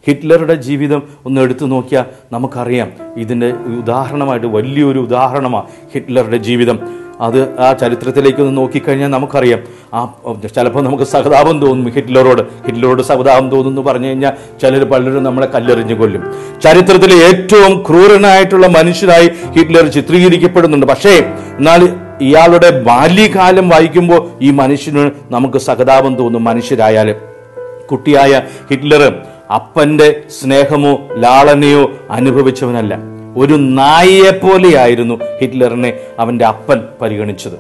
ഹിറ്റ്ലറുടെ ജീവിതം ഒന്ന് എടുത്തു നോക്കിയാൽ നമുക്കറിയാം ഇതിൻ്റെ ഉദാഹരണമായിട്ട് വലിയൊരു ഉദാഹരണമാണ് ഹിറ്റ്ലറുടെ ജീവിതം അത് ആ ചരിത്രത്തിലേക്ക് ഒന്ന് നോക്കിക്കഴിഞ്ഞാൽ നമുക്കറിയാം ആ ചിലപ്പോൾ നമുക്ക് സഹതാപം തോന്നും ഹിറ്റ്ലറോട് ഹിറ്റ്ലറോട് സഹതാപം തോന്നും എന്ന് പറഞ്ഞു കഴിഞ്ഞാൽ ചിലർ പലരും നമ്മളെ കല്ലെറിഞ്ഞു കൊല്ലും ചരിത്രത്തിലെ ഏറ്റവും ക്രൂരനായിട്ടുള്ള മനുഷ്യനായി ഹിറ്റ്ലർ ചിത്രീകരിക്കപ്പെടുന്നുണ്ട് പക്ഷേ എന്നാൽ ഇയാളുടെ ബാല്യകാലം വായിക്കുമ്പോൾ ഈ മനുഷ്യന് നമുക്ക് സഹതാപം തോന്നും മനുഷ്യരായാലും കുട്ടിയായ ഹിറ്റ്ലർ അപ്പന്റെ സ്നേഹമോ ലാളനയോ അനുഭവിച്ചവനല്ല ഒരു നായയെ പോലെയായിരുന്നു ഹിറ്റ്ലറിനെ അവന്റെ അപ്പൻ പരിഗണിച്ചത്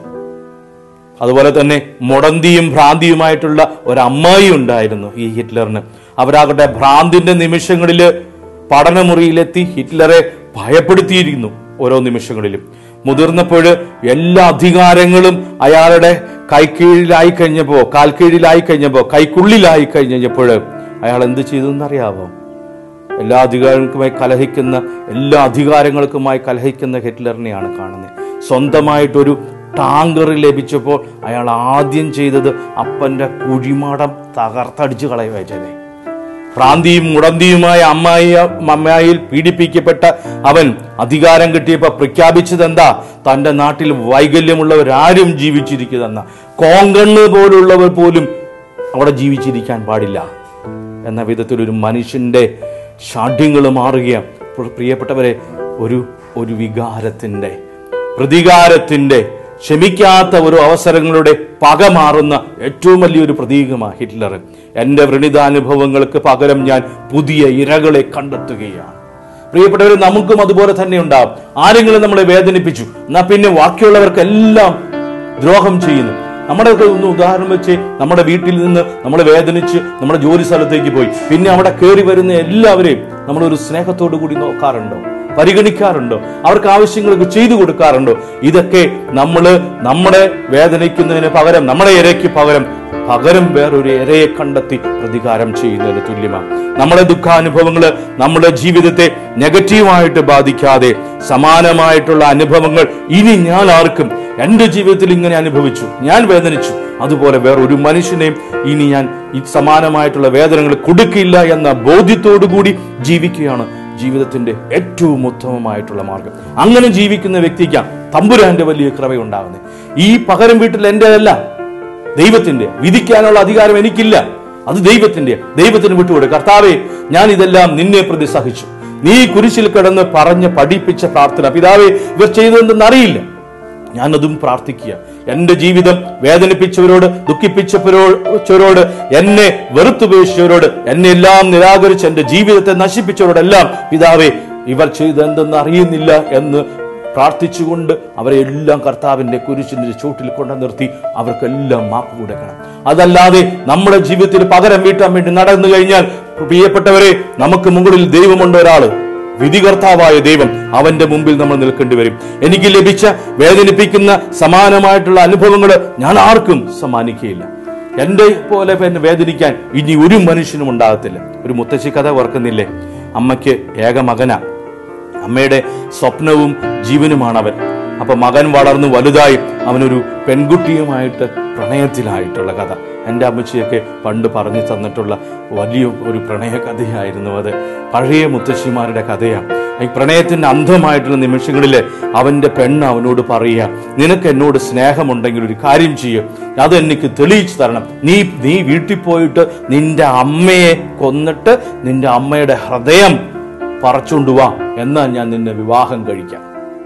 അതുപോലെ തന്നെ മുടന്തിയും ഭ്രാന്തിയുമായിട്ടുള്ള ഒരു അമ്മായി ഉണ്ടായിരുന്നു ഈ ഹിറ്റ്ലറിന് അവരാകട്ടെ ഭ്രാന്തിന്റെ നിമിഷങ്ങളിൽ പഠനമുറിയിലെത്തി ഹിറ്റ്ലറെ ഭയപ്പെടുത്തിയിരിക്കുന്നു ഓരോ നിമിഷങ്ങളിലും മുതിർന്നപ്പോൾ എല്ലാ അധികാരങ്ങളും അയാളുടെ കൈക്കീഴിലായി കഴിഞ്ഞപ്പോ കാൽക്കീഴിലായി കഴിഞ്ഞപ്പോ കൈക്കുള്ളിലായി കഴിഞ്ഞപ്പോൾ അയാൾ എന്ത് ചെയ്തു എന്നറിയാവോ എല്ലാ അധികാരങ്ങൾക്കുമായി കലഹിക്കുന്ന എല്ലാ അധികാരങ്ങൾക്കുമായി കലഹിക്കുന്ന ഹിറ്റ്ലറിനെയാണ് കാണുന്നത് സ്വന്തമായിട്ടൊരു ടാങ്കർ ലഭിച്ചപ്പോൾ അയാൾ ആദ്യം ചെയ്തത് അപ്പന്റെ കുഴിമാടം തകർത്തടിച്ചു കളയുക ചെയ്തേ ഭ്രാന്തിയും മുടന്തിയുമായ അമ്മായി അമ്മായിയിൽ പീഡിപ്പിക്കപ്പെട്ട അവൻ അധികാരം കിട്ടിയപ്പോൾ പ്രഖ്യാപിച്ചത് എന്താ തന്റെ നാട്ടിൽ വൈകല്യമുള്ളവരാരും ജീവിച്ചിരിക്കുന്നതെന്ന കോങ്കണ്ണ് പോലുള്ളവർ പോലും അവിടെ ജീവിച്ചിരിക്കാൻ പാടില്ല എന്ന വിധത്തിൽ ഒരു മനുഷ്യന്റെ ഷാഠ്യങ്ങൾ മാറുകയാണ് പ്ര- പ്രിയപ്പെട്ടവരെ ഒരു ഒരു വികാരത്തിന്റെ പ്രതികാരത്തിന്റെ ക്ഷമിക്കാത്ത ഒരു അവസരങ്ങളുടെ പക മാറുന്ന ഏറ്റവും വലിയൊരു പ്രതീകമാണ് ഹിറ്റ്ലർ എൻ്റെ വ്രണിതാനുഭവങ്ങൾക്ക് പകരം ഞാൻ പുതിയ ഇരകളെ കണ്ടെത്തുകയാണ് പ്രിയപ്പെട്ടവർ നമുക്കും അതുപോലെ തന്നെ ഉണ്ടാവും ആരെങ്കിലും നമ്മളെ വേദനിപ്പിച്ചു എന്നാ പിന്നെ ബാക്കിയുള്ളവർക്കെല്ലാം ദ്രോഹം ചെയ്യുന്നു നമ്മുടെ ഒക്കെ ഒന്ന് ഉദാഹരണം വെച്ച് നമ്മുടെ വീട്ടിൽ നിന്ന് നമ്മൾ വേദനിച്ച് നമ്മുടെ ജോലി സ്ഥലത്തേക്ക് പോയി പിന്നെ അവിടെ കയറി വരുന്ന എല്ലാവരെയും നമ്മൾ ഒരു സ്നേഹത്തോടു കൂടി നോക്കാറുണ്ടോ പരിഗണിക്കാറുണ്ടോ അവർക്ക് ആവശ്യങ്ങളൊക്കെ ചെയ്തു കൊടുക്കാറുണ്ടോ ഇതൊക്കെ നമ്മൾ നമ്മളെ വേദനിക്കുന്നതിന് പകരം നമ്മുടെ ഇരയ്ക്ക് പകരം പകരം വേറൊരു ഇരയെ കണ്ടെത്തി പ്രതികാരം ചെയ്യുന്നതിന് തുല്യമാണ് നമ്മുടെ ദുഃഖാനുഭവങ്ങൾ നമ്മുടെ ജീവിതത്തെ നെഗറ്റീവായിട്ട് ബാധിക്കാതെ സമാനമായിട്ടുള്ള അനുഭവങ്ങൾ ഇനി ഞാൻ ആർക്കും എൻ്റെ ജീവിതത്തിൽ ഇങ്ങനെ അനുഭവിച്ചു ഞാൻ വേദനിച്ചു അതുപോലെ വേറെ ഒരു മനുഷ്യനെയും ഇനി ഞാൻ ഈ സമാനമായിട്ടുള്ള വേദനകൾ കൊടുക്കില്ല എന്ന ബോധ്യത്തോടു കൂടി ജീവിക്കുകയാണ് ജീവിതത്തിന്റെ ഏറ്റവും ഉത്തമമായിട്ടുള്ള മാർഗം അങ്ങനെ ജീവിക്കുന്ന വ്യക്തിക്കാണ് തമ്പുരാന്റെ വലിയ കൃപയുണ്ടാകുന്നത് ഈ പകരം വീട്ടിൽ എന്റേതല്ല ദൈവത്തിന്റെ വിധിക്കാനുള്ള അധികാരം എനിക്കില്ല അത് ദൈവത്തിന്റെ ദൈവത്തിന് വിട്ടുകൊടു കർത്താവെ ഞാൻ ഇതെല്ലാം നിന്നെ പ്രതി സഹിച്ചു നീ കുരിശിൽ കിടന്ന് പറഞ്ഞ് പഠിപ്പിച്ച പ്രാർത്ഥന പിതാവെ ഇവർ ചെയ്തതെന്ന് അറിയില്ല ഞാനതും പ്രാർത്ഥിക്കുക എന്റെ ജീവിതം വേദനിപ്പിച്ചവരോട് ദുഃഖിപ്പിച്ചവരോട് എന്നെ വെറുത്തുപേക്ഷിച്ചവരോട് എന്നെ എല്ലാം നിരാകരിച്ച് എന്റെ ജീവിതത്തെ നശിപ്പിച്ചവരോടെല്ലാം പിതാവെ ഇവർ ചെയ്തെന്തെന്ന് അറിയുന്നില്ല എന്ന് പ്രാർത്ഥിച്ചുകൊണ്ട് അവരെ എല്ലാം കർത്താവിന്റെ കുരിശിന്റെ ചൂട്ടിൽ കൊണ്ടു നിർത്തി അവർക്കെല്ലാം മാപ്പ് കൊടുക്കണം അതല്ലാതെ നമ്മുടെ ജീവിതത്തിൽ പകരം വീട്ടാൻ വേണ്ടി നടന്നു കഴിഞ്ഞാൽ പ്രിയപ്പെട്ടവരെ നമുക്ക് മുകളിൽ ദൈവമുണ്ട് ഒരാള് വിധികർത്താവായ ദൈവം അവന്റെ മുമ്പിൽ നമ്മൾ നിൽക്കേണ്ടി വരും എനിക്ക് ലഭിച്ച വേദനിപ്പിക്കുന്ന സമാനമായിട്ടുള്ള അനുഭവങ്ങൾ ഞാൻ ആർക്കും സമ്മാനിക്കുകയില്ല എന്റെ പോലെ എന്നെ വേദനിക്കാൻ ഇനി ഒരു മനുഷ്യനും ഉണ്ടാകത്തില്ല ഒരു മുത്തശ്ശി കഥ ഓർക്കുന്നില്ലേ അമ്മയ്ക്ക് ഏക മകനാ അമ്മയുടെ സ്വപ്നവും ജീവനുമാണ് അവൻ അപ്പൊ മകൻ വളർന്നു വലുതായി അവനൊരു പെൺകുട്ടിയുമായിട്ട് പ്രണയത്തിലായിട്ടുള്ള കഥ എൻ്റെ അമ്മച്ചിയൊക്കെ പണ്ട് പറഞ്ഞു തന്നിട്ടുള്ള വലിയ ഒരു പ്രണയ കഥയായിരുന്നു അത് പഴയ മുത്തശ്ശിമാരുടെ കഥയാണ് ഈ പ്രണയത്തിന്റെ അന്ധമായിട്ടുള്ള നിമിഷങ്ങളിൽ അവന്റെ പെണ്ണ് അവനോട് പറയുക നിനക്ക് എന്നോട് സ്നേഹമുണ്ടെങ്കിൽ ഒരു കാര്യം ചെയ്യും അത് എനിക്ക് തെളിയിച്ചു തരണം നീ നീ വീട്ടിൽ പോയിട്ട് നിന്റെ അമ്മയെ കൊന്നിട്ട് നിന്റെ അമ്മയുടെ ഹൃദയം പറിച്ചുകൊണ്ടുവാ എന്നാൽ ഞാൻ നിന്നെ വിവാഹം കഴിക്കാം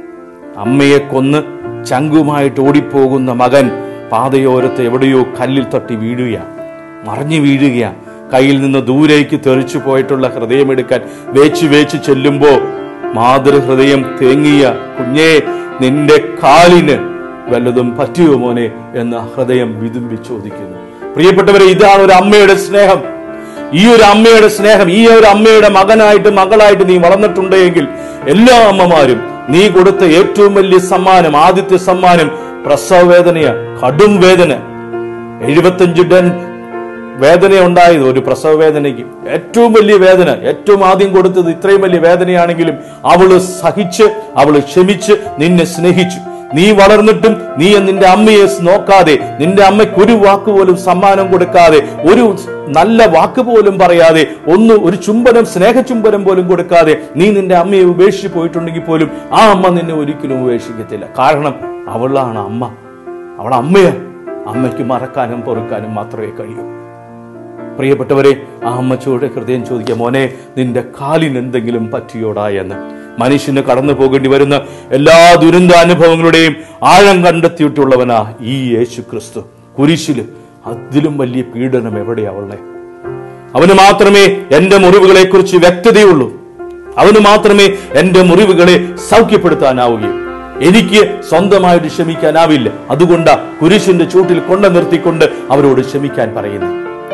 അമ്മയെ കൊന്ന് ചങ്കുമായിട്ട് ഓടിപ്പോകുന്ന മകൻ പാതയോരത്ത് എവിടെയോ കല്ലിൽ തട്ടി വീഴുക മറിഞ്ഞു വീഴുക കയ്യിൽ നിന്ന് ദൂരേക്ക് തെറിച്ചു പോയിട്ടുള്ള ഹൃദയമെടുക്കാൻ വേച്ചു വേച്ചു ചെല്ലുമ്പോ മാതൃഹൃദയം തേങ്ങിയ കുഞ്ഞേ നിന്റെ കാലിന് വല്ലതും പറ്റിയോ മോനെ എന്ന ഹൃദയം വിതുമ്പി ചോദിക്കുന്നു പ്രിയപ്പെട്ടവരെ ഇതാണ് ഒരു അമ്മയുടെ സ്നേഹം ഈ ഒരു അമ്മയുടെ സ്നേഹം ഈ ഒരു അമ്മയുടെ മകനായിട്ട് മകളായിട്ട് നീ വളർന്നിട്ടുണ്ടെങ്കിൽ എല്ലാ അമ്മമാരും നീ കൊടുത്ത ഏറ്റവും വലിയ സമ്മാനം ആദ്യത്തെ സമ്മാനം പ്രസവ വേദനയാ കടും വേദന എഴുപത്തഞ്ച് ടൺ വേദന ഉണ്ടായത് ഒരു പ്രസവ വേദനയ്ക്ക് ഏറ്റവും വലിയ വേദന ഏറ്റവും ആദ്യം കൊടുത്തത് ഇത്രയും വലിയ വേദനയാണെങ്കിലും അവള് സഹിച്ച് അവള് ക്ഷമിച്ച് നിന്നെ സ്നേഹിച്ചു നീ വളർന്നിട്ടും നീ നിന്റെ അമ്മയെ നോക്കാതെ നിന്റെ അമ്മയ്ക്ക് ഒരു വാക്ക് പോലും സമ്മാനം കൊടുക്കാതെ ഒരു നല്ല വാക്ക് പോലും പറയാതെ ഒന്ന് ഒരു ചുംബനം സ്നേഹചുംബനം പോലും കൊടുക്കാതെ നീ നിന്റെ അമ്മയെ ഉപേക്ഷിച്ച് പോയിട്ടുണ്ടെങ്കിൽ പോലും ആ അമ്മ നിന്നെ ഒരിക്കലും ഉപേക്ഷിക്കത്തില്ല കാരണം അവളാണ് അമ്മ അവൾ അമ്മയെ അമ്മയ്ക്ക് മറക്കാനും പൊറുക്കാനും മാത്രമേ കഴിയൂ പ്രിയപ്പെട്ടവരെ ആ അമ്മച്ചോട് ഹൃദയം ചോദിക്കുക മോനെ നിന്റെ കാലിന് എന്തെങ്കിലും പറ്റിയോടാ എന്ന് മനുഷ്യന് കടന്നു പോകേണ്ടി വരുന്ന എല്ലാ ദുരന്താനുഭവങ്ങളുടെയും ആഴം കണ്ടെത്തിയിട്ടുള്ളവനാ ഈ യേശു ക്രിസ്തു കുരിശില് അതിലും വലിയ പീഡനം എവിടെയാ ഉള്ളേ അവന് മാത്രമേ എന്റെ മുറിവുകളെ കുറിച്ച് വ്യക്തതയുള്ളൂ അവന് മാത്രമേ എന്റെ മുറിവുകളെ സൗഖ്യപ്പെടുത്താനാവുകയും എനിക്ക് സ്വന്തമായിട്ട് ക്ഷമിക്കാനാവില്ല അതുകൊണ്ടാ കുരിശിന്റെ ചൂട്ടിൽ കൊണ്ടു നിർത്തിക്കൊണ്ട് അവരോട് ക്ഷമിക്കാൻ പറയുന്നു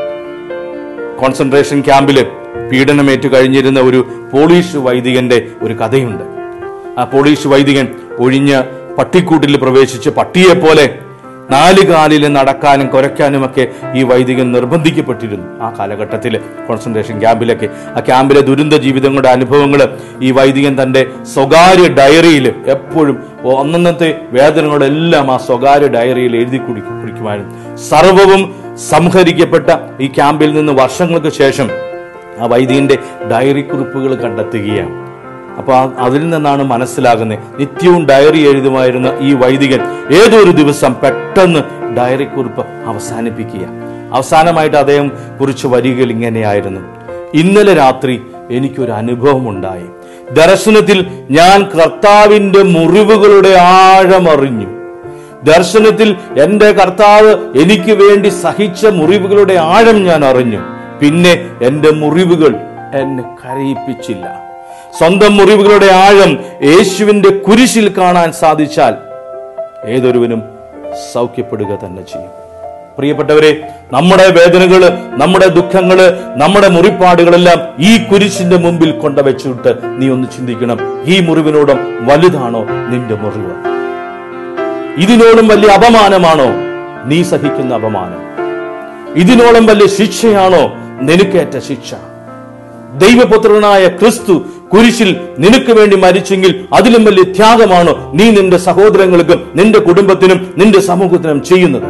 കോൺസെൻട്രേഷൻ ക്യാമ്പില് പീഡനമേറ്റു കഴിഞ്ഞിരുന്ന ഒരു പോളീഷ് വൈദികന്റെ ഒരു കഥയുണ്ട് ആ പോളീഷ് വൈദികൻ ഒഴിഞ്ഞ പട്ടിക്കൂട്ടിൽ പ്രവേശിച്ച് പട്ടിയെ പോലെ നാല് കാലിൽ നടക്കാനും കുരയ്ക്കാനുമൊക്കെ ഈ വൈദികൻ നിർബന്ധിക്കപ്പെട്ടിരുന്നു ആ കാലഘട്ടത്തിൽ കോൺസെൻട്രേഷൻ ക്യാമ്പിലൊക്കെ ആ ക്യാമ്പിലെ ദുരന്ത ജീവിതങ്ങളുടെ അനുഭവങ്ങൾ ഈ വൈദികൻ തന്റെ സ്വകാര്യ ഡയറിയിൽ എപ്പോഴും ഒന്നന്നത്തെ വേദനകളെല്ലാം ആ സ്വകാര്യ ഡയറിയിൽ എഴുതി കുടി കുടിക്കുമായിരുന്നു സർവവും സംഹരിക്കപ്പെട്ട ഈ ക്യാമ്പിൽ നിന്ന് വർഷങ്ങൾക്ക് ശേഷം ആ വൈദികന്റെ ഡയറി കുറിപ്പുകൾ കണ്ടെത്തുകയാണ് അപ്പൊ ആ- അതിൽ നിന്നാണ് മനസ്സിലാകുന്നത് നിത്യവും ഡയറി എഴുതുമായിരുന്ന ഈ വൈദികൻ ഏതൊരു ദിവസം പെട്ടെന്ന് ഡയറി കുറിപ്പ് അവസാനിപ്പിക്കുക അവസാനമായിട്ട് അദ്ദേഹം കുറിച്ച് വരികൾ ഇങ്ങനെയായിരുന്നു ഇന്നലെ രാത്രി എനിക്കൊരു അനുഭവം ഉണ്ടായി ദർശനത്തിൽ ഞാൻ കർത്താവിന്റെ മുറിവുകളുടെ ആഴമറിഞ്ഞു ദർശനത്തിൽ എന്റെ കർത്താവ് എനിക്ക് വേണ്ടി സഹിച്ച മുറിവുകളുടെ ആഴം ഞാൻ അറിഞ്ഞു പിന്നെ എന്റെ മുറിവുകൾ എന്നെ കരയിപ്പിച്ചില്ല സ്വന്തം മുറിവുകളുടെ ആഴം യേശുവിന്റെ കുരിശിൽ കാണാൻ സാധിച്ചാൽ ഏതൊരുവനും സൗഖ്യപ്പെടുക തന്നെ ചെയ്യും പ്രിയപ്പെട്ടവരെ നമ്മുടെ വേദനകള് നമ്മുടെ ദുഃഖങ്ങള് നമ്മുടെ മുറിപ്പാടുകളെല്ലാം ഈ കുരിശിന്റെ മുമ്പിൽ കൊണ്ടുവച്ചിട്ട് നീ ഒന്ന് ചിന്തിക്കണം ഈ മുറിവിനോടും വലുതാണോ നിന്റെ മുറിവ് ഇതിനോടും വലിയ അപമാനമാണോ നീ സഹിക്കുന്ന അപമാനം ഇതിനോളം വലിയ ശിക്ഷയാണോ നിനക്കേറ്റ ശിക്ഷ ദൈവപുത്രനായ ക്രിസ്തു കുരിശിൽ നിനക്ക് വേണ്ടി മരിച്ചെങ്കിൽ അതിലും വലിയ ത്യാഗമാണോ നീ നിന്റെ സഹോദരങ്ങൾക്കും നിന്റെ കുടുംബത്തിനും നിന്റെ സമൂഹത്തിനും ചെയ്യുന്നത്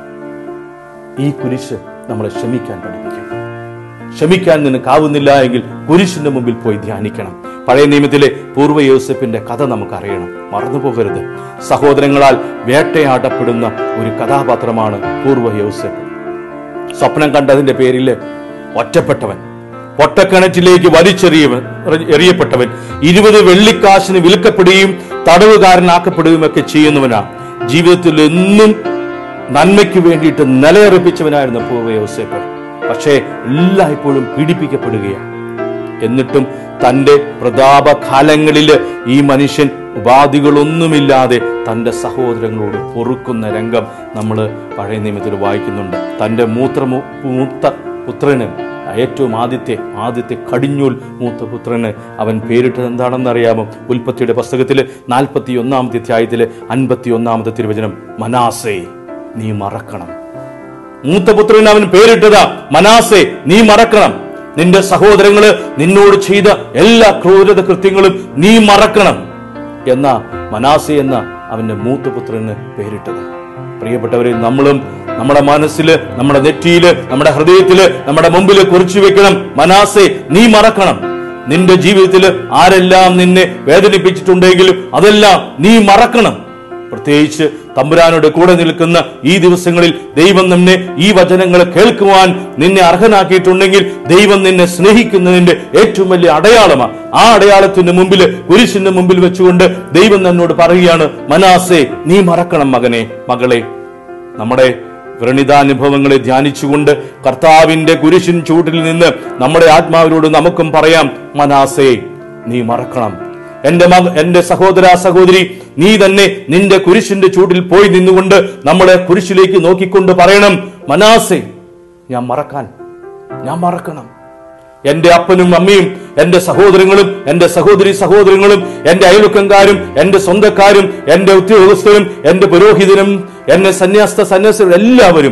ഈ കുരിശ് നമ്മളെ ക്ഷമിക്കാൻ പഠിപ്പിക്കണം ക്ഷമിക്കാൻ നിനക്കാവുന്നില്ല എങ്കിൽ കുരിശിന്റെ മുമ്പിൽ പോയി ധ്യാനിക്കണം പഴയ നിയമത്തിലെ പൂർവ്വ യോസഫിന്റെ കഥ നമുക്കറിയണം മറന്നു പോകരുത് സഹോദരങ്ങളാൽ വേട്ടയാടപ്പെടുന്ന ഒരു കഥാപാത്രമാണ് പൂർവ്വ യോസഫ് സ്വപ്നം കണ്ടതിന്റെ പേരിൽ ഒറ്റപ്പെട്ടവൻ പൊട്ടക്കിണറ്റിലേക്ക് വലിച്ചെറിയവൻ എറിയപ്പെട്ടവൻ ഇരുപത് വെള്ളിക്കാശിന് വിൽക്കപ്പെടുകയും തടവുകാരനാക്കപ്പെടുകയും ഒക്കെ ചെയ്യുന്നവനാണ് ജീവിതത്തിൽ എന്നും നന്മയ്ക്ക് വേണ്ടിയിട്ട് നിലയുറപ്പിച്ചവനായിരുന്നു പൂർവ്വ യോസേപ്പ് പക്ഷേ എല്ലായ്പ്പോഴും പീഡിപ്പിക്കപ്പെടുകയാണ് എന്നിട്ടും തന്റെ പ്രതാപകാലങ്ങളിൽ ഈ മനുഷ്യൻ ഉപാധികളൊന്നുമില്ലാതെ തന്റെ സഹോദരങ്ങളോട് പൊറുക്കുന്ന രംഗം നമ്മൾ പഴയ നിയമത്തിൽ വായിക്കുന്നുണ്ട് തന്റെ മൂത്ര മൂത്ത പുത്രന് ഏറ്റവും ആദ്യത്തെ ആദ്യത്തെ കടിഞ്ഞൂൽ മൂത്ത പുത്രന് അവൻ പേരിട്ടത് എന്താണെന്ന് അറിയാമോ ഉൽപ്പത്തിയുടെ പുസ്തകത്തിൽ നാൽപ്പത്തി ഒന്നാമത്തെ അധ്യായത്തിലെ അൻപത്തി ഒന്നാമത്തെ തിരുവചനം മനാസേ നീ മറക്കണം മൂത്തപുത്രന് അവൻ പേരിട്ടതാ മനാസെ നീ മറക്കണം നിന്റെ സഹോദരങ്ങള് നിന്നോട് ചെയ്ത എല്ലാ ക്രൂരത കൃത്യങ്ങളും നീ മറക്കണം എന്ന മനാസെ എന്ന അവന്റെ മൂത്തപുത്രന് പേരിട്ടത് പ്രിയപ്പെട്ടവരെ നമ്മളും നമ്മുടെ മനസ്സില് നമ്മുടെ നെറ്റിയില് നമ്മുടെ ഹൃദയത്തില് നമ്മുടെ മുമ്പില് കുറിച്ചു വെക്കണം മനാസെ നീ മറക്കണം നിന്റെ ജീവിതത്തിൽ ആരെല്ലാം നിന്നെ വേദനിപ്പിച്ചിട്ടുണ്ടെങ്കിലും അതെല്ലാം നീ മറക്കണം പ്രത്യേകിച്ച് തമ്പുരാനോട് കൂടെ നിൽക്കുന്ന ഈ ദിവസങ്ങളിൽ ദൈവം നിന്നെ ഈ വചനങ്ങൾ കേൾക്കുവാൻ നിന്നെ അർഹനാക്കിയിട്ടുണ്ടെങ്കിൽ ദൈവം നിന്നെ സ്നേഹിക്കുന്നതിന്റെ ഏറ്റവും വലിയ അടയാളമാണ് ആ അടയാളത്തിന്റെ മുമ്പിൽ കുരിശിന്റെ മുമ്പിൽ വെച്ചുകൊണ്ട് ദൈവം എന്നോട് പറയുകയാണ് മനാസെ നീ മറക്കണം മകനെ മകളെ നമ്മുടെ വ്രണിതാനുഭവങ്ങളെ ധ്യാനിച്ചുകൊണ്ട് കർത്താവിന്റെ കുരിശിൻ ചൂട്ടിൽ നിന്ന് നമ്മുടെ ആത്മാവിനോട് നമുക്കും പറയാം മനാസേ നീ മറക്കണം എന്റെ മക എന്റെ സഹോദര സഹോദരി നീ തന്നെ നിന്റെ കുരിശിന്റെ ചൂട്ടിൽ പോയി നിന്നുകൊണ്ട് നമ്മളെ കുരിശിലേക്ക് നോക്കിക്കൊണ്ട് പറയണം മനാസെ ഞാൻ മറക്കാൻ ഞാൻ മറക്കണം എന്റെ അപ്പനും അമ്മയും എന്റെ സഹോദരങ്ങളും എന്റെ സഹോദരി സഹോദരങ്ങളും എന്റെ അയൽവക്കംകാരും എന്റെ സ്വന്തക്കാരും എന്റെ ഉദ്യോഗസ്ഥരും എന്റെ പുരോഹിതനും എന്നെ സന്യാസ്ത സന്യാസികളും എല്ലാവരും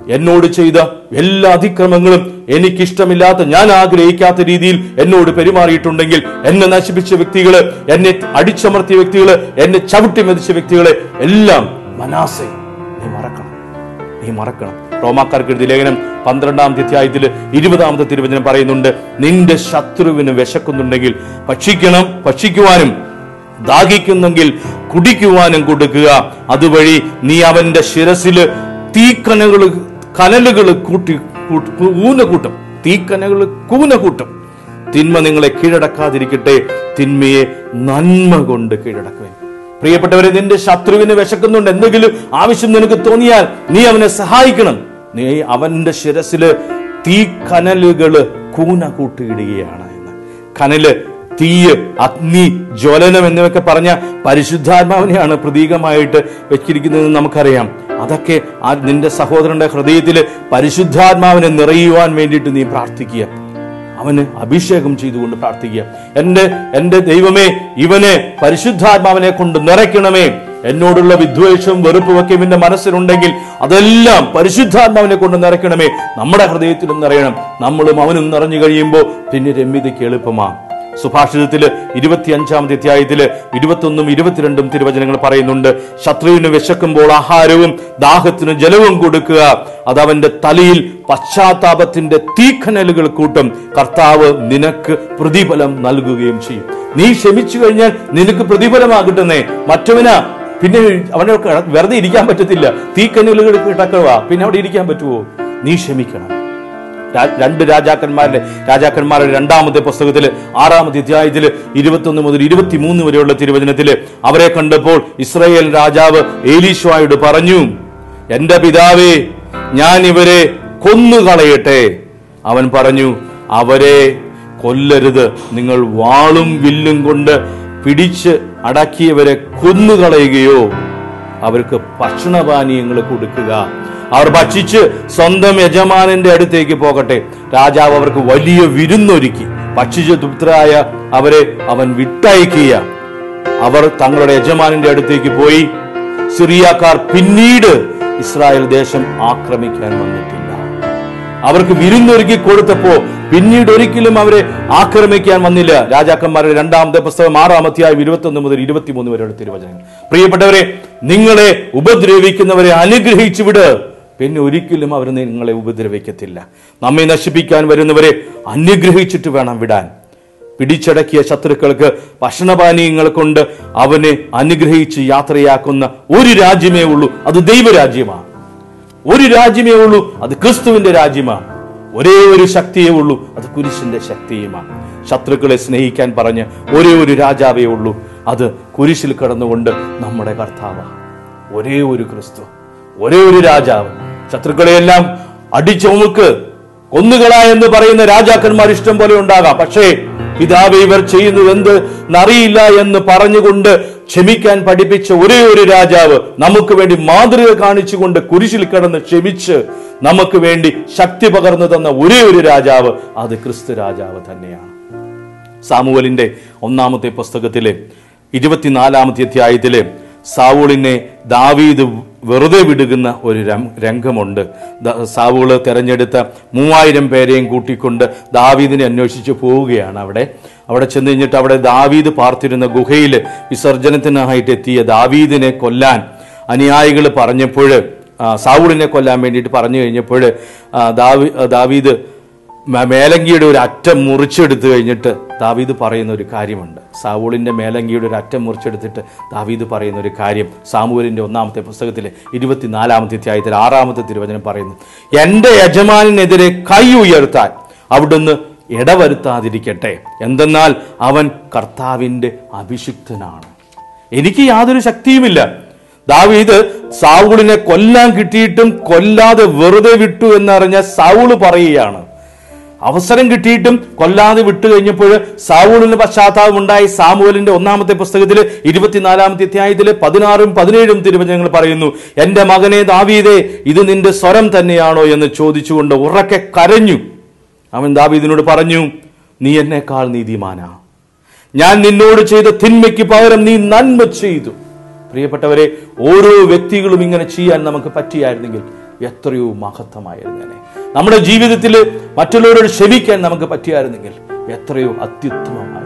എന്നോട് ചെയ്ത എല്ലാ അതിക്രമങ്ങളും എനിക്കിഷ്ടമില്ലാത്ത ഞാൻ ആഗ്രഹിക്കാത്ത രീതിയിൽ എന്നോട് പെരുമാറിയിട്ടുണ്ടെങ്കിൽ എന്നെ നശിപ്പിച്ച വ്യക്തികള് എന്നെ അടിച്ചമർത്തിയ വ്യക്തികള് എന്നെ ചവിട്ടി മെതിച്ച വ്യക്തികളെ എല്ലാം മനാസെ നീ മറക്കണം നീ മറക്കണം റോമാക്കാർക്ക് എഴുതിയ ലേഖനം പന്ത്രണ്ടാമത്തെ അധ്യായത്തിൽ ഇരുപതാമത്തെ തിരുവചനം പറയുന്നുണ്ട് നിന്റെ ശത്രുവിന് വിശക്കുന്നുണ്ടെങ്കിൽ ഭക്ഷിക്കണം ഭക്ഷിക്കുവാനും ദാഹിക്കുന്നെങ്കിൽ കുടിക്കുവാനും കൊടുക്കുക അതുവഴി നീ അവന്റെ ശിരസില് തീക്കനകൾ കനലുകൾ കൂട്ടി കൂട്ടി- കൂന കൂട്ടും തീക്കനകൾ കൂന കൂട്ടും തിന്മ നിങ്ങളെ കീഴടക്കാതിരിക്കട്ടെ തിന്മയെ നന്മ കൊണ്ട് കീഴടക്കുവാൻ പ്രിയപ്പെട്ടവരെ നിന്റെ ശത്രുവിന് വിശക്കുന്നുണ്ട് എന്തെങ്കിലും ആവശ്യം നിനക്ക് തോന്നിയാൽ നീ അവനെ സഹായിക്കണം നീ അവന്റെ ശിരസില് തീക്കനലുകള് കൂന കൂട്ടിയിടുകയാണ് എന്ന് കനല് തീയ് അഗ്നി ജ്വലനം എന്നിവയൊക്കെ പറഞ്ഞ പരിശുദ്ധാത്മാവിനെയാണ് പ്രതീകമായിട്ട് വെച്ചിരിക്കുന്നതെന്ന് നമുക്കറിയാം അതൊക്കെ ആ നിന്റെ സഹോദരന്റെ ഹൃദയത്തിൽ പരിശുദ്ധാത്മാവിനെ നിറയുവാൻ വേണ്ടിയിട്ട് നീ പ്രാർത്ഥിക്കുക അവന് അഭിഷേകം ചെയ്തുകൊണ്ട് പ്രാർത്ഥിക്കുക എന്റെ എന്റെ ദൈവമേ ഇവനെ പരിശുദ്ധാത്മാവിനെ കൊണ്ട് നിറയ്ക്കണമേ എന്നോടുള്ള വിദ്വേഷവും വെറുപ്പുമൊക്കെ ഇവന്റെ മനസ്സിലുണ്ടെങ്കിൽ അതെല്ലാം പരിശുദ്ധാത്മാവിനെ കൊണ്ട് നിറയ്ക്കണമേ നമ്മുടെ ഹൃദയത്തിലും നിറയണം നമ്മളും അവനും നിറഞ്ഞു കഴിയുമ്പോൾ പിന്നെ രമ്യതയ്ക്ക് എളുപ്പമാ സുഭാഷിതത്തില് ഇരുപത്തിയഞ്ചാമത്തെ അധ്യായത്തില് ഇരുപത്തൊന്നും ഇരുപത്തിരണ്ടും തിരുവചനങ്ങൾ പറയുന്നുണ്ട് ശത്രുവിന് വിശക്കുമ്പോൾ ആഹാരവും ദാഹത്തിന് ജലവും കൊടുക്കുക അത് അവന്റെ തലയിൽ പശ്ചാത്താപത്തിന്റെ തീക്കനലുകൾ കൂട്ടും കർത്താവ് നിനക്ക് പ്രതിഫലം നൽകുകയും ചെയ്യും നീ ക്ഷമിച്ചു കഴിഞ്ഞാൽ നിനക്ക് പ്രതിഫലമാകട്ടെന്നേ മറ്റവനാ പിന്നെ അവനെ കിട- വെറുതെ ഇരിക്കാൻ പറ്റത്തില്ല തീക്കനലുകൾ കിടക്കുക പിന്നെ അവിടെ ഇരിക്കാൻ പറ്റുമോ നീ ക്ഷമിക്കണം രാ- രണ്ട് രാജാക്കന്മാരുടെ രാജാക്കന്മാരുടെ രണ്ടാമത്തെ പുസ്തകത്തില് ആറാമത്തെ അധ്യായത്തില് ഇരുപത്തൊന്ന് മുതൽ ഇരുപത്തിമൂന്ന് വരെയുള്ള തിരുവചനത്തില് അവരെ കണ്ടപ്പോൾ ഇസ്രായേൽ രാജാവ് ഏലീശോയോട് പറഞ്ഞു എന്റെ പിതാവേ ഞാൻ ഇവരെ കൊന്നുകളയട്ടെ അവൻ പറഞ്ഞു അവരെ കൊല്ലരുത് നിങ്ങൾ വാളും വില്ലും കൊണ്ട് പിടിച്ച് അടക്കിയവരെ കൊന്നുകളയുകയോ അവർക്ക് ഭക്ഷണപാനീയങ്ങൾ കൊടുക്കുക അവർ ഭക്ഷിച്ച് സ്വന്തം യജമാനന്റെ അടുത്തേക്ക് പോകട്ടെ രാജാവ് അവർക്ക് വലിയ വിരുന്നൊരുക്കി ഭക്ഷിച്ച് തൃപ്തരായ അവരെ അവൻ വിട്ടയക്കുക അവർ തങ്ങളുടെ യജമാനന്റെ അടുത്തേക്ക് പോയി സിറിയക്കാർ പിന്നീട് ഇസ്രായേൽ ദേശം ആക്രമിക്കാൻ വന്നിട്ടില്ല അവർക്ക് വിരുന്നൊരുക്കി കൊടുത്തപ്പോ പിന്നീട് ഒരിക്കലും അവരെ ആക്രമിക്കാൻ വന്നില്ല രാജാക്കന്മാരുടെ രണ്ടാമത്തെ പുസ്തകം ആറാമത്തെയായി ഇരുപത്തൊന്ന് മുതൽ ഇരുപത്തിമൂന്ന് വരെയുള്ള തിരുവചനങ്ങൾ പ്രിയപ്പെട്ടവരെ നിങ്ങളെ ഉപദ്രവിക്കുന്നവരെ അനുഗ്രഹിച്ചു വിട് പിന്നെ ഒരിക്കലും അവർ നിങ്ങളെ ഉപദ്രവിക്കത്തില്ല നമ്മെ നശിപ്പിക്കാൻ വരുന്നവരെ അനുഗ്രഹിച്ചിട്ട് വേണം വിടാൻ പിടിച്ചടക്കിയ ശത്രുക്കൾക്ക് ഭക്ഷണപാനീയങ്ങൾ കൊണ്ട് അവനെ അനുഗ്രഹിച്ച് യാത്രയാക്കുന്ന ഒരു രാജ്യമേ ഉള്ളൂ അത് ദൈവരാജ്യമാണ് ഒരു രാജ്യമേ ഉള്ളൂ അത് ക്രിസ്തുവിന്റെ രാജ്യമാണ് ഒരേ ഒരു ശക്തിയേ ഉള്ളൂ അത് കുരിശിന്റെ ശക്തിയുമാണ് ശത്രുക്കളെ സ്നേഹിക്കാൻ പറഞ്ഞ് ഒരേ ഒരു രാജാവേ ഉള്ളൂ അത് കുരിശിൽ കടന്നുകൊണ്ട് നമ്മുടെ കർത്താവാണ് ഒരേ ഒരു ക്രിസ്തു ഒരേ ഒരു രാജാവ് ശത്രുക്കളെയെല്ലാം അടിച്ചോമുക്ക് കൊന്നുകള എന്ന് പറയുന്ന രാജാക്കന്മാർ ഇഷ്ടം പോലെ ഉണ്ടാകാം പക്ഷേ പിതാവ് ഇവർ ചെയ്യുന്നത് എന്ത് അറിയില്ല എന്ന് പറഞ്ഞുകൊണ്ട് ക്ഷമിക്കാൻ പഠിപ്പിച്ച ഒരേ ഒരു രാജാവ് നമുക്ക് വേണ്ടി മാതൃക കാണിച്ചുകൊണ്ട് കുരിശിൽ കിടന്ന് ക്ഷമിച്ച് നമുക്ക് വേണ്ടി ശക്തി പകർന്നു തന്ന ഒരേ ഒരു രാജാവ് അത് ക്രിസ്തു രാജാവ് തന്നെയാണ് സാമുവലിന്റെ ഒന്നാമത്തെ പുസ്തകത്തിലെ ഇരുപത്തിനാലാമത്തെ അധ്യായത്തിലെ സാവൂളിനെ ദാവീദ് വെറുതെ വിടുകുന്ന ഒരു രം- രംഗമുണ്ട് ദ- സാവൂള് തെരഞ്ഞെടുത്ത മൂവായിരം പേരെയും കൂട്ടിക്കൊണ്ട് ദാവീദിനെ അന്വേഷിച്ച് പോവുകയാണ് അവിടെ അവിടെ ചെന്ന് കഴിഞ്ഞിട്ട് അവിടെ ദാവീദ് പാർത്തിരുന്ന ഗുഹയിൽ വിസർജനത്തിനായിട്ട് എത്തിയ ദാവീദിനെ കൊല്ലാൻ അനുയായികൾ പറഞ്ഞപ്പോൾ സാവൂളിനെ കൊല്ലാൻ വേണ്ടിയിട്ട് പറഞ്ഞു കഴിഞ്ഞപ്പോൾ ദാവി ദാവീദ് മ- മേലങ്കിയുടെ ഒരു അറ്റം മുറിച്ചെടുത്തു കഴിഞ്ഞിട്ട് ദാവീദ് പറയുന്ന ഒരു കാര്യമുണ്ട് സാവൂളിന്റെ മേലങ്കിയുടെ ഒരു അറ്റം മുറിച്ചെടുത്തിട്ട് ദാവീദ് പറയുന്ന ഒരു കാര്യം സാമൂലിന്റെ ഒന്നാമത്തെ പുസ്തകത്തിലെ ഇരുപത്തിനാലാമത്തെ അധ്യായത്തിൽ ആറാമത്തെ തിരുവചനം പറയുന്നു എന്റെ യജമാനെതിരെ കൈ ഉയർത്താൻ അവിടുന്ന് ഇടവരുത്താതിരിക്കട്ടെ എന്തെന്നാൽ അവൻ കർത്താവിന്റെ അഭിഷിക്തനാണ് എനിക്ക് യാതൊരു ശക്തിയുമില്ല ദാവീദ് സാവൂളിനെ കൊല്ലാൻ കിട്ടിയിട്ടും കൊല്ലാതെ വെറുതെ വിട്ടു എന്നറിഞ്ഞ സാവൂള് പറയുകയാണ് അവസരം കിട്ടിയിട്ടും കൊല്ലാതെ വിട്ടു കഴിഞ്ഞപ്പോൾ സാവൂളിന് പശ്ചാത്താപം ഉണ്ടായി സാമുവലിന്റെ ഒന്നാമത്തെ പുസ്തകത്തില് ഇരുപത്തിനാലാമത്തെ അധ്യായത്തില് പതിനാറും പതിനേഴും തിരുവചനങ്ങൾ പറയുന്നു എന്റെ മകനെ ദാവീദേ ഇത് നിന്റെ സ്വരം തന്നെയാണോ എന്ന് ചോദിച്ചുകൊണ്ട് ഉറക്കെ കരഞ്ഞു അവൻ ദാവീദിനോട് പറഞ്ഞു നീ എന്നെക്കാൾ നീതിമാനാ ഞാൻ നിന്നോട് ചെയ്ത തിന്മയ്ക്ക് പകരം നീ നന്മ ചെയ്തു പ്രിയപ്പെട്ടവരെ ഓരോ വ്യക്തികളും ഇങ്ങനെ ചെയ്യാൻ നമുക്ക് പറ്റിയായിരുന്നെങ്കിൽ എത്രയോ മഹത്വമായിരുന്നേനെ നമ്മുടെ ജീവിതത്തിൽ മറ്റുള്ളവരോട് ക്ഷമിക്കാൻ നമുക്ക് പറ്റിയായിരുന്നെങ്കിൽ എത്രയോ അത്യുത്തമമായിരുന്നു